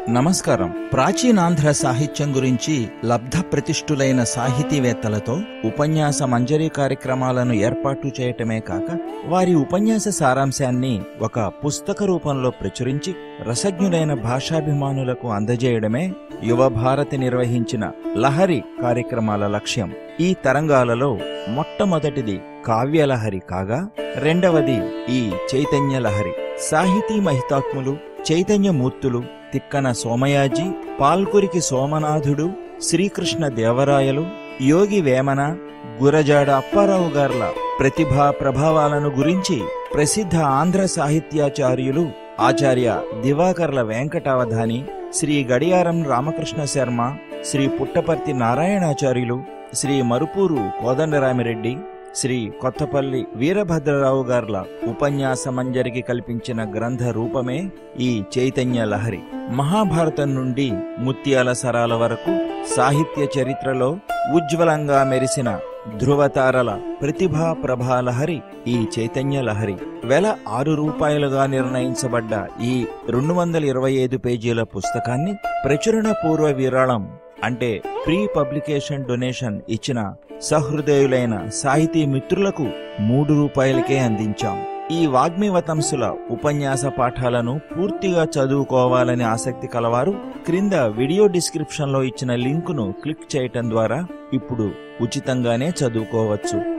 నమస్కారం ప్రాచీనాంధ్ర సాహిత్యం గురించి లబ్ధ ప్రతిష్ఠులైన సాహితీవేత్తలతో ఉపన్యాస మంజరి కార్యక్రమాలను ఏర్పాటు చేయటమే కాక వారి ఉపన్యాస సారాంశాన్ని ఒక పుస్తక రూపంలో ప్రచురించి రసజ్ఞులైన భాషాభిమానులకు అందజేయడమే యువ భారతి నిర్వహించిన లహరి కార్యక్రమాల లక్ష్యం ఈ తరంగాలలో మొట్టమొదటిది కావ్యలహరి కాగా రెండవది ఈ చైతన్య లహరి సాహితీ మహితాత్ములు చైతన్యమూర్తులు తిక్కన సోమయాజీ పాల్కురికి సోమనాథుడు శ్రీకృష్ణ దేవరాయలు యోగి వేమన గురజాడ అప్పారావు గార్ల ప్రతిభా ప్రభావాలను గురించి ప్రసిద్ధ ఆంధ్ర సాహిత్యాచార్యులు ఆచార్య దివాకర్ల వెంకటావధాని శ్రీ గడియారం రామకృష్ణ శర్మ శ్రీ పుట్టపర్తి నారాయణాచార్యులు శ్రీ మరుపూరు కోదండరామిరెడ్డి శ్రీ కొత్తపల్లి వీరభద్రరావు గార్ల ఉపన్యాస మంజరికి కల్పించిన గ్రంథ రూపమే ఈ చైతన్య లహరి మహాభారతం నుండి ముత్యాల సరాల వరకు సాహిత్య చరిత్రలో ఉజ్వలంగా మెరిసిన ధృవతారల ప్రతిభా ప్రభా లహరి ఈ చైతన్య లహరి వెల ఆరు రూపాయలుగా నిర్ణయించబడ్డ ఈ రెండు వందల ఇరవై ఐదు పేజీల పుస్తకాన్ని ప్రచురణ పూర్వ విరాళం అంటే ప్రీ పబ్లికేషన్ డొనేషన్ ఇచ్చిన సహృదయులైన సాహితీ మిత్రులకు మూడు రూపాయలకే అందించాం ఈ వాగ్మివతంసుల ఉపన్యాస పాఠాలను పూర్తిగా చదువుకోవాలని ఆసక్తి కలవారు క్రింద వీడియో డిస్క్రిప్షన్లో ఇచ్చిన లింకును క్లిక్ చేయటం ద్వారా ఇప్పుడు ఉచితంగానే చదువుకోవచ్చు